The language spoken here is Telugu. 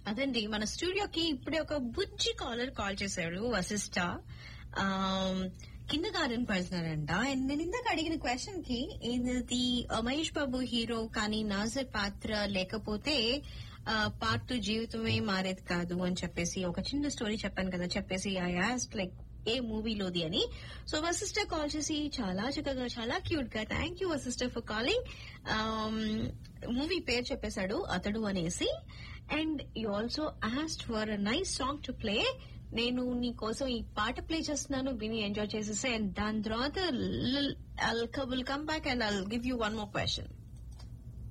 అదండి మన స్టూడియోకి ఇప్పుడే ఒక బుజ్జి కాలర్ కాల్ చేశాడు వశిష్ట కింద గార్డెన్ పర్సనల్ అంట And నేను ఇందాక అడిగిన క్వశ్చన్ కి ఇది మహేష్ బాబు హీరో కానీ నాజర్ పాత్ర లేకపోతే పార్ట్ జీవితమే మారేది కాదు అని చెప్పేసి ఒక చిన్న స్టోరీ చెప్పాను కదా చెప్పేసి ఐ ఆస్ట్ లైక్ ఏ మూవీలోది అని సో వసిస్టర్ కాల్ చేసి చాలా చక్కగా చాలా క్యూట్ గా thank you sister for calling movie పేరు చెప్పేశాడు అతడు అనేసి and you also asked for a nice song to play నేను నీ కోసం ఈ పాట ప్లే చేస్తున్నాను విని ఎంజాయ్ చేసేసి అండ్ దాని తర్వాత will come back and I'll give you one more question